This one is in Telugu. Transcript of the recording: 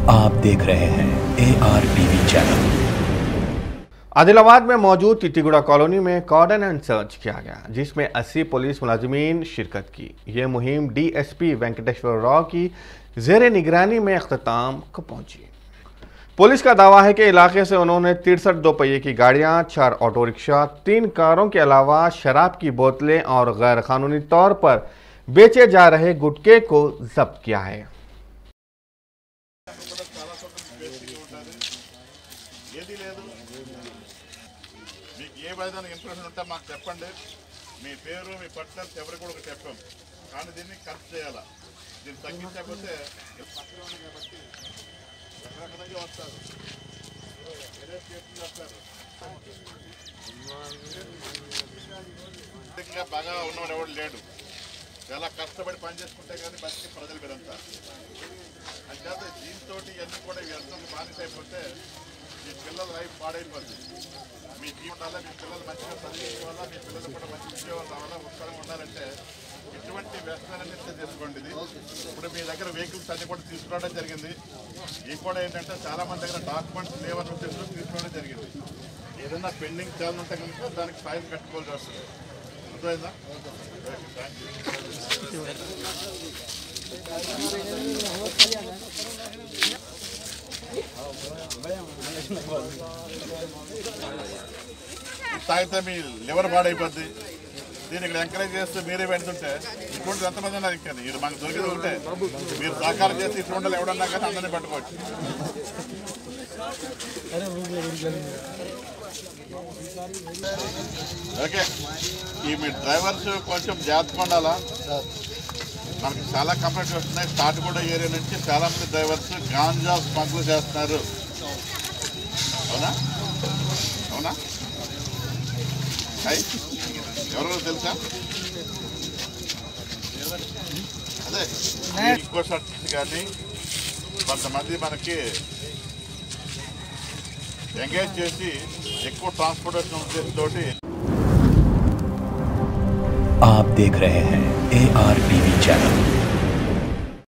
आप देख रहे हैं A R TV channel Adilabad में मौजूद तितीगुड़ा कॉलोनी में कॉर्डन एंड सर्च किया गया जिसमें 80 पुलिस मुलाजमीन शिरकत की ये मुहिम डीएसपी वेंकटेश्वर राव की जेर निगरानी में अख्ताम को पहुंची पुलिस का दावा है कि इलाके से उन्होंने तिरसठ दो पहिए की गाड़ियां चार ऑटो रिक्शा तीन कारों के अलावा शराब की बोतलें और गैर कानूनी तौर पर बेचे जा रहे गुटके को जब्त किया है ఏది లేదు మీకు ఏ విధంగా ఇన్ఫర్మేషన్ ఉంటే మాకు చెప్పండి మీ పేరు మీ పర్సనల్స్ ఎవరికి కూడా చెప్పాం కానీ దీన్ని ఖర్చు చేయాలా దీన్ని తగ్గించకపోతే పక్కన ఉంది కాబట్టి ఎక్కడెక్కడ నుంచి వస్తారు వేరే స్టేట్ నుంచి వస్తారు ఇంకా బాగా ఉన్నవాడు ఎవడు లేడు చాలా కష్టపడి పని చేసుకుంటే కానీ బతికి ప్రజలు మీరంతా అంచేత దీంతో ఇవన్నీ కూడా వ్యర్థం బానిస అయిపోతే మీ పిల్లల లైఫ్ పాడైపోతుంది మీ జీవితాల్లో మీ పిల్లలు మంచిగా చదివించుకోవాలా మీ పిల్లలు కూడా మంచి ఉద్యోగాలు రావాలా ఉత్సాహంగా ఉండాలంటే ఇటువంటి వ్యసనాన్ని తీసుకోండి ఇది ఇప్పుడు మీ దగ్గర వెహికల్స్ అన్ని కూడా తీసుకురావడం జరిగింది ఇవి కూడా ఏంటంటే చాలా మంది దగ్గర డాక్యుమెంట్స్ లేవని ఉద్దేశంలో తీసుకోవడం జరిగింది ఏదైనా పెండింగ్ చేయాలని ఉంటే కనుక దానికి ఫైన్ కట్టుకోవాల్సి వస్తుంది అర్థమైందా ఓకే థ్యాంక్ యూ తాగితే మీ లివర్ పాడైపోద్ది దీన్ని ఇక్కడ ఎంకరేజ్ చేస్తే మీరే పెడుతుంటే ఇటువంటి ఎంతమంది ఉన్నారు ఇంకా ఇది మాకు దొరికింది ఉంటే మీరు సహకారం చేస్తే ఇటువంటి వాళ్ళు ఎవడన్నా కానీ అందరినీ పట్టుకోవచ్చు ఓకే ఈ మీ డ్రైవర్స్ కొంచెం జాగ్రత్తగా ఉండాలా మనకి చాలా కంప్లైంట్స్ వస్తున్నాయి తాటిగూడ ఏరియా నుంచి చాలా మంది డ్రైవర్స్ గాంజా స్మగ్ల్ చేస్తున్నారు అవునా అవునా హాయ్ ఎవరో తెలుసా అదే ఇంకో షర్ట్స్ కానీ కొంతమంది మనకి ఎంగేజ్ చేసి ఎక్కువ ట్రాన్స్పోర్టేషన్ ఉద్దేశంతో आप देख रहे हैं ए आर टीवी चैनल